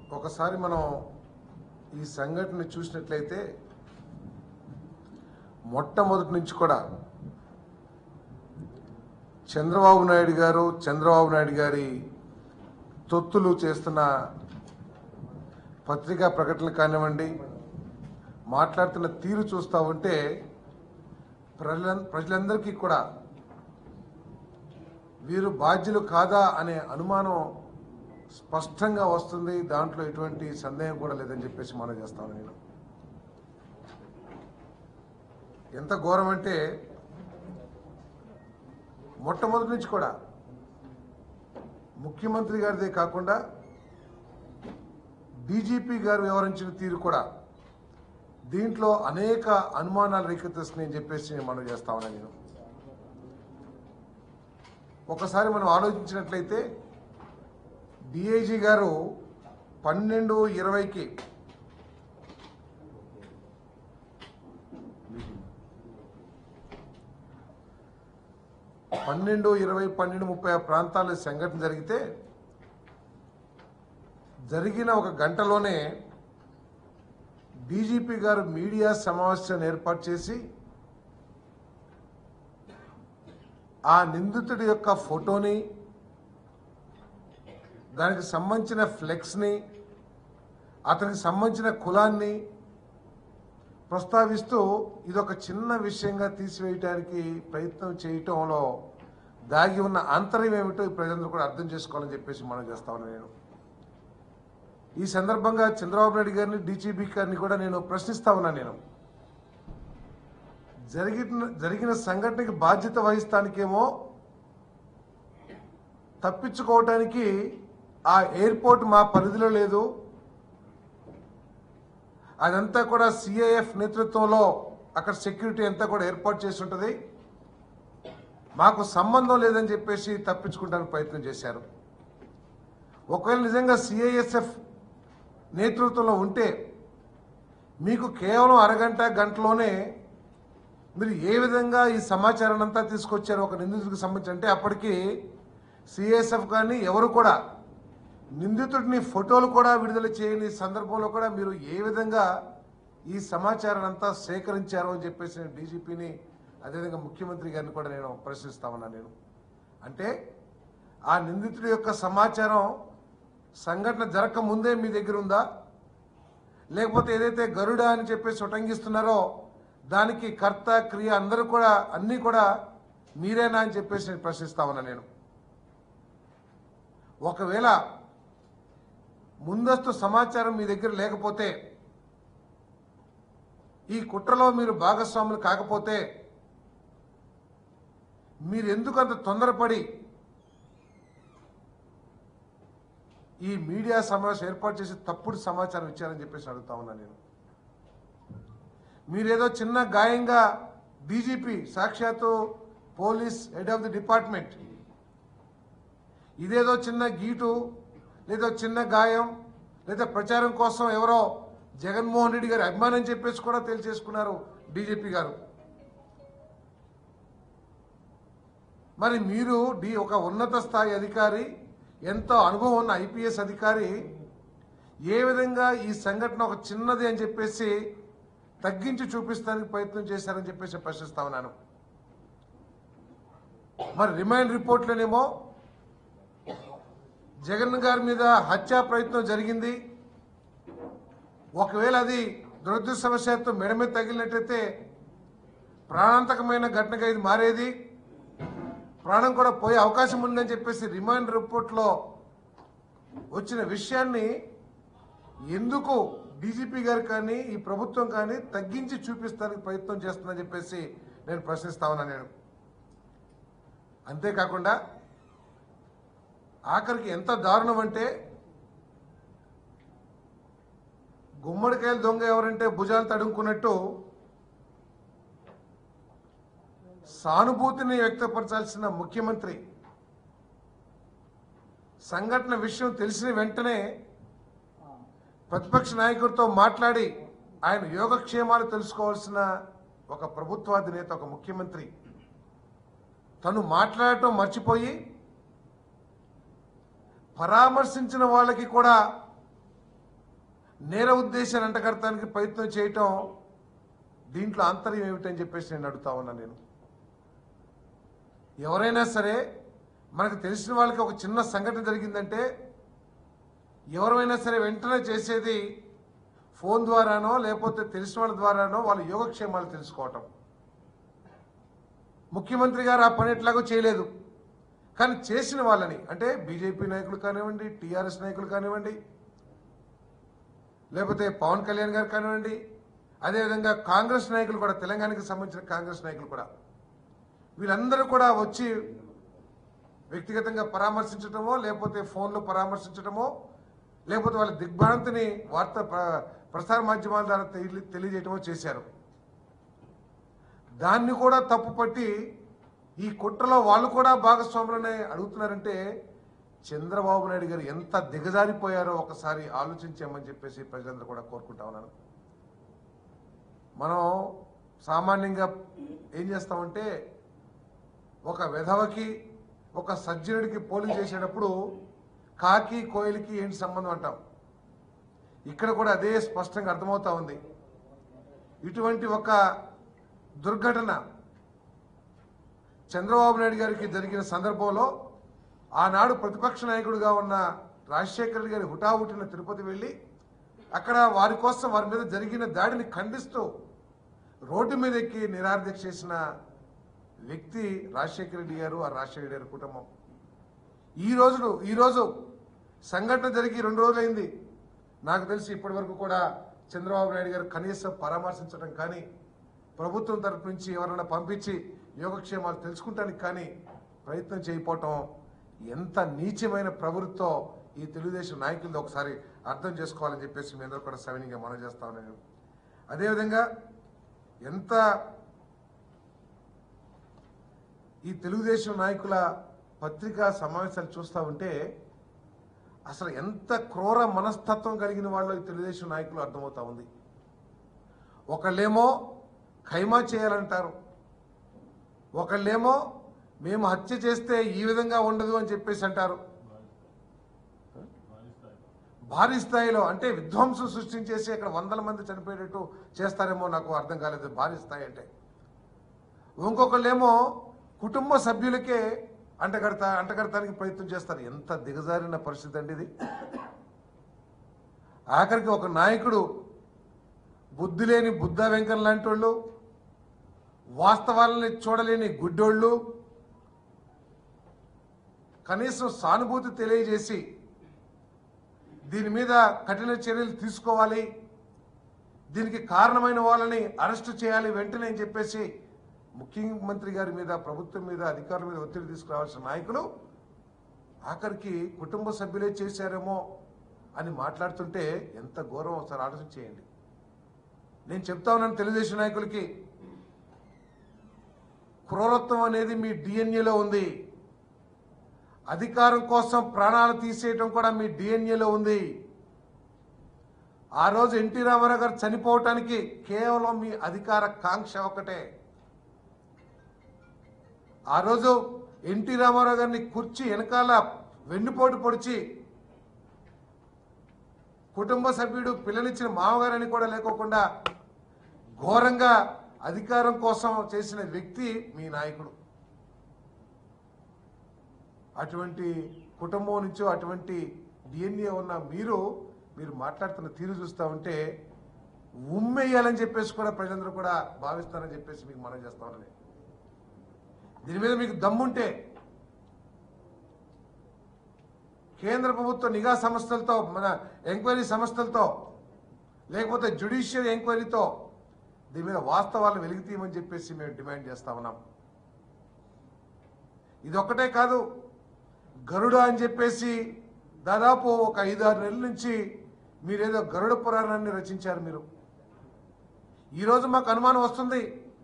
ఒకసారి మనం ఈ సంఘటన చూసినట్లయితే మొట్టమొదటి నుంచి కూడా చంద్రబాబు నాయుడు గారు చంద్రబాబు నాయుడు గారి తొత్తులు చేస్తున్న పత్రికా ప్రకటనలు కానివ్వండి మాట్లాడుతున్న తీరు చూస్తూ ఉంటే ప్రజల ప్రజలందరికీ కూడా వీరు బాధ్యులు కాదా అనే అనుమానం స్పష్టంగా వస్తుంది దాంట్లో ఎటువంటి సందేహం కూడా లేదని చెప్పేసి మనం చేస్తాను నేను ఎంత ఘోరం అంటే మొట్టమొదటి నుంచి కూడా ముఖ్యమంత్రి గారిదే కాకుండా డీజీపీ గారు వ్యవహరించిన తీరు కూడా దీంట్లో అనేక అనుమానాలు రేకెత్తిస్తున్నాయని చెప్పేసి నేను మనం చేస్తా ఉన్నాను నేను ఒకసారి మనం ఆలోచించినట్లయితే డిఐజీ గారు పన్నెండు ఇరవైకి పన్నెండు ఇరవై పన్నెండు ముప్పై ఆ ప్రాంతాల్లో ఈ సంఘటన జరిగితే జరిగిన ఒక గంటలోనే డీజీపీ గారు మీడియా సమావేశాన్ని ఏర్పాటు చేసి ఆ నిందితుడి యొక్క ఫోటోని దానికి సంబంధించిన ఫ్లెక్స్ని అతనికి సంబంధించిన కులాన్ని ప్రస్తావిస్తూ ఇదొక చిన్న విషయంగా తీసివేయడానికి ప్రయత్నం చేయటంలో దాగి ఉన్న ఆంతర్యం ఏమిటో ఈ ప్రజలందరూ కూడా అర్థం చేసుకోవాలని చెప్పేసి మనం చేస్తా ఉన్నాను నేను ఈ సందర్భంగా చంద్రబాబు నాయుడు గారిని డీజీపీ గారిని కూడా నేను ప్రశ్నిస్తా ఉన్నాను నేను జరిగిన జరిగిన సంఘటనకి బాధ్యత వహిస్తానికేమో తప్పించుకోవటానికి ఆ ఎయిర్పోర్ట్ మా పరిధిలో లేదు అదంతా కూడా సిఐఎఫ్ నేతృత్వంలో అక్కడ సెక్యూరిటీ అంతా కూడా ఏర్పాటు చేసి ఉంటుంది మాకు సంబంధం లేదని చెప్పేసి తప్పించుకుంటానికి ప్రయత్నం చేశారు ఒకవేళ నిజంగా సిఐఎస్ఎఫ్ నేతృత్వంలో ఉంటే మీకు కేవలం అరగంట గంటలోనే మీరు ఏ విధంగా ఈ సమాచారాన్ని అంతా తీసుకొచ్చారు ఒక నిందితుడికి సంబంధించి అంటే అప్పటికి సిఎస్ఎఫ్ కానీ ఎవరు కూడా నిందితుడిని ఫోటోలు కూడా విడుదల చేయని సందర్భంలో కూడా మీరు ఏ విధంగా ఈ సమాచారాన్ని అంతా సేకరించారు అని చెప్పేసి నేను డీజీపీని అదేవిధంగా ముఖ్యమంత్రి గారిని కూడా నేను ప్రశ్నిస్తా ఉన్నాను నేను అంటే ఆ నిందితుడి యొక్క సమాచారం సంఘటన జరగక ముందే మీ దగ్గర ఉందా లేకపోతే ఏదైతే గరుడ అని చెప్పేసి ఉటంగిస్తున్నారో దానికి కర్త క్రియ అందరూ కూడా అన్నీ కూడా మీరేనా అని చెప్పేసి నేను ప్రశ్నిస్తా ఉన్నా నేను ఒకవేళ ముందస్తు సమాచారం మీ దగ్గర లేకపోతే ఈ కుట్రలో మీరు భాగస్వాములు కాకపోతే మీరు ఎందుకు అంత తొందరపడి ఈ మీడియా సమావేశం ఏర్పాటు చేసి తప్పుడు సమాచారం ఇచ్చారని చెప్పేసి అడుగుతా ఉన్నా నేను మీరేదో చిన్న గాయంగా డీజీపీ సాక్షాత్తు police head of the department ఇదేదో చిన్న గీటు లేదో చిన్న గాయం లేదా ప్రచారం కోసం ఎవరో జగన్మోహన్ రెడ్డి గారి అభిమానం చెప్పేసి కూడా తెలియచేసుకున్నారు డీజీపీ గారు మరి మీరు డి ఒక ఉన్నత స్థాయి అధికారి ఎంతో అనుభవం ఉన్న ఐపీఎస్ అధికారి ఏ విధంగా ఈ సంఘటన ఒక చిన్నది అని చెప్పేసి తగ్గించి చూపిస్తానికి ప్రయత్నం చేశారని చెప్పేసి ప్రశ్నిస్తా ఉన్నాను మరి రిమైండ్ రిపోర్ట్లోనేమో జగన్ గారి మీద హత్యా ప్రయత్నం జరిగింది ఒకవేళ అది దురదృష్టవశాత్తు మెడ మీద తగిలినట్టయితే ప్రాణాంతకమైన ఘటనగా ఇది మారేది ప్రాణం కూడా పోయే అవకాశం ఉందని చెప్పేసి రిమైండ్ రిపోర్ట్లో వచ్చిన విషయాన్ని ఎందుకు డీజీపీ గారు కానీ ఈ ప్రభుత్వం కానీ తగ్గించి చూపిస్తానికి ప్రయత్నం చేస్తుందని చెప్పేసి నేను ప్రశ్నిస్తా ఉన్నా నేను అంతేకాకుండా ఆఖరికి ఎంత దారుణం అంటే గుమ్మడికాయల దొంగ ఎవరంటే భుజాలు తడుముకున్నట్టు సానుభూతిని వ్యక్తపరచాల్సిన ముఖ్యమంత్రి సంఘటన విషయం తెలిసిన వెంటనే ప్రతిపక్ష నాయకుడితో మాట్లాడి ఆయన యోగక్షేమాలు తెలుసుకోవాల్సిన ఒక ప్రభుత్వాధినేత ఒక ముఖ్యమంత్రి తను మాట్లాడటం మర్చిపోయి పరామర్శించిన వాళ్ళకి కూడా నేర ఉద్దేశాన్ని అంటగడటానికి ప్రయత్నం చేయటం దీంట్లో ఆంతర్యం ఏమిటని చెప్పేసి నేను అడుగుతా ఉన్నా నేను ఎవరైనా సరే మనకు తెలిసిన వాళ్ళకి ఒక చిన్న సంఘటన జరిగిందంటే ఎవరైనా సరే వెంటనే చేసేది ఫోన్ ద్వారానో లేకపోతే తెలిసిన వాళ్ళ ద్వారానో వాళ్ళ యోగక్షేమాలు తెలుసుకోవటం ముఖ్యమంత్రి గారు ఆ పని ఎట్లాగో చేయలేదు కానీ చేసిన వాళ్ళని అంటే బీజేపీ నాయకులు కానివ్వండి టీఆర్ఎస్ నాయకులు కానివ్వండి లేకపోతే పవన్ కళ్యాణ్ గారు కానివ్వండి అదేవిధంగా కాంగ్రెస్ నాయకులు కూడా తెలంగాణకి సంబంధించిన కాంగ్రెస్ నాయకులు కూడా వీళ్ళందరూ కూడా వచ్చి వ్యక్తిగతంగా పరామర్శించడమో లేకపోతే ఫోన్లో పరామర్శించడమో లేకపోతే వాళ్ళ దిగ్భ్రాంతిని వార్తా ప్ర- ప్రసార మాధ్యమాల ద్వారా తెలియ తెలియజేయటమో చేశారు దాన్ని కూడా తప్పుపట్టి ఈ కుట్రలో వాళ్ళు కూడా భాగస్వాములనే అడుగుతున్నారంటే చంద్రబాబు నాయుడు గారు ఎంత దిగజారిపోయారో ఒకసారి ఆలోచించామని చెప్పేసి ప్రజలందరూ కూడా కోరుకుంటా ఉన్నాను మనం సామాన్యంగా ఏం చేస్తామంటే ఒక వెధవకి ఒక సజ్జనుడికి పోలింగ్ చేసేటప్పుడు కాకి కోయిలకి ఏంటి సంబంధం అంటాం ఇక్కడ కూడా అదే స్పష్టంగా అర్థమవుతా ఉంది ఇటువంటి ఒక దుర్ఘటన చంద్రబాబు నాయుడు గారికి జరిగిన సందర్భంలో ఆనాడు ప్రతిపక్ష నాయకుడిగా ఉన్న రాజశేఖర రెడ్డి గారి హుటాహుటిన తిరుపతి వెళ్ళి అక్కడ వారి కోసం వారి మీద జరిగిన దాడిని ఖండిస్తూ రోడ్డు మీద ఎక్కి నిరాదీక్ష చేసిన వ్యక్తి రాజశేఖర రెడ్డి గారు ఆ రాజశేఖర రెడ్డి గారి కుటుంబం ఈ రోజు ఈ రోజు సంఘటన జరిగి రెండు రోజులైంది నాకు తెలిసి ఇప్పటి వరకు కూడా చంద్రబాబు నాయుడు గారు కనీసం పరామర్శించడం కానీ ప్రభుత్వం తరపు నుంచి ఎవరైనా పంపించి యోగక్షేమాలు తెలుసుకుంటానికి కానీ ప్రయత్నం చేయకపోవటం ఎంత నీచమైన ప్రవృత్తో ఈ తెలుగుదేశం నాయకులది ఒకసారి అర్థం చేసుకోవాలని చెప్పేసి మీ అందరూ కూడా సవినీయంగా మనం చేస్తా ఉన్నాను అదేవిధంగా ఎంత ఈ తెలుగుదేశం నాయకుల పత్రికా సమావేశాలు చూస్తూ ఉంటే అసలు ఎంత క్రూర మనస్తత్వం కలిగిన వాళ్ళు ఈ తెలుగుదేశం నాయకులు అర్థమవుతా ఉంది ఒకళ్ళేమో ఖైమా చేయాలంటారు ఒకళ్ళేమో మేము హత్య చేస్తే ఈ విధంగా ఉండదు అని చెప్పేసి అంటారు భారీ స్థాయిలో అంటే విధ్వంసం సృష్టించేసి అక్కడ వందల మంది చనిపోయేటట్టు చేస్తారేమో నాకు అర్థం కాలేదు భారీ స్థాయి అంటే ఇంకొకళ్ళేమో కుటుంబ సభ్యులకే అంటగడతా అంటగడటానికి ప్రయత్నం చేస్తారు ఎంత దిగజారిన పరిస్థితి అండి ఇది ఆఖరికి ఒక నాయకుడు బుద్ధి లేని బుద్ధ వెంకన్న లాంటి వాళ్ళు వాస్తవాలని చూడలేని గుడ్డోళ్ళు కనీసం సానుభూతి తెలియజేసి దీని మీద కఠిన చర్యలు తీసుకోవాలి దీనికి కారణమైన వాళ్ళని అరెస్టు చేయాలి వెంటనే అని చెప్పేసి ముఖ్యమంత్రి గారి మీద ప్రభుత్వం మీద అధికారుల మీద ఒత్తిడి తీసుకురావాల్సిన నాయకులు ఆఖరికి కుటుంబ సభ్యులే చేశారేమో అని మాట్లాడుతుంటే ఎంత గౌరవం ఒకసారి ఆలోచన చేయండి నేను చెప్తా ఉన్నాను తెలుగుదేశం నాయకులకి క్రూరత్వం అనేది మీ డిఎన్ఏలో ఉంది అధికారం కోసం ప్రాణాలు తీసేయటం కూడా మీ డిఎన్ఏలో ఉంది ఆ రోజు ఎన్టీ రామారావు గారు చనిపోవటానికి కేవలం మీ అధికార కాంక్ష ఒకటే ఆ రోజు ఎన్టీ రామారావు గారిని కుర్చీ వెనకాల వెన్నుపోటు పొడిచి కుటుంబ సభ్యుడు పిల్లనిచ్చిన మామగారని కూడా లేకోకుండా ఘోరంగా అధికారం కోసం చేసిన వ్యక్తి మీ నాయకుడు అటువంటి కుటుంబం నుంచో అటువంటి డిఎన్ఏ ఉన్న మీరు మీరు మాట్లాడుతున్న తీరు చూస్తూ ఉంటే ఉమ్మేయాలని చెప్పేసి కూడా ప్రజలందరూ కూడా భావిస్తారని చెప్పేసి మీకు మనం చేస్తామని దీని మీద మీకు దమ్ముంటే కేంద్ర ప్రభుత్వ నిఘా సంస్థలతో మన ఎంక్వైరీ సంస్థలతో లేకపోతే జ్యుడిషియల్ ఎంక్వైరీతో దీని మీద వాస్తవాలను వెలికి తీయమని చెప్పేసి మేము డిమాండ్ చేస్తా ఉన్నాం ఇది ఒక్కటే కాదు గరుడ అని చెప్పేసి దాదాపు ఒక ఐదు ఆరు నెలల నుంచి మీరేదో గరుడ పురాణాన్ని రచించారు మీరు ఈరోజు మాకు అనుమానం వస్తుంది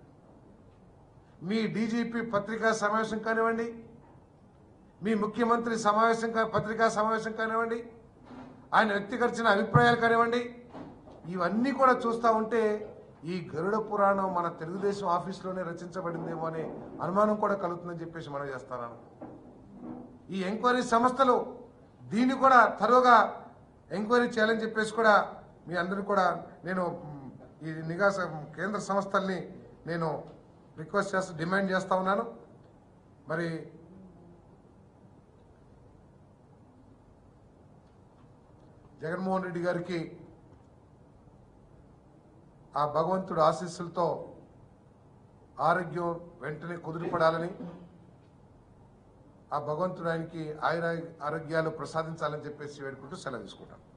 మీ డీజీపీ పత్రికా సమావేశం కానివ్వండి మీ ముఖ్యమంత్రి సమావేశం కా- పత్రికా సమావేశం కానివ్వండి ఆయన వ్యక్తీకరించిన అభిప్రాయాలు కానివ్వండి ఇవన్నీ కూడా చూస్తూ ఉంటే ఈ గరుడ పురాణం మన తెలుగుదేశం ఆఫీస్లోనే రచించబడిందేమో అనే అనుమానం కూడా కలుగుతుందని చెప్పేసి మనం చేస్తాను ఈ ఎంక్వైరీ సంస్థలు దీన్ని కూడా తరువుగా ఎంక్వైరీ చేయాలని చెప్పేసి కూడా మీ అందరినీ కూడా నేను మ్, ఈ నిఘా స- కేంద్ర సంస్థల్ని నేను రిక్వెస్ట్ చేస్తూ డిమాండ్ చేస్తా ఉన్నాను మరి జగన్మోహన్ రెడ్డి గారికి ఆ భగవంతుడు ఆశీస్సులతో ఆరోగ్యం వెంటనే కుదురుపడాలని ఆ భగవంతుడు ఆయనకి ఆయుర ఆరోగ్యాలు ప్రసాదించాలని చెప్పేసి వేడుకుంటూ సెలవు తీసుకుంటాను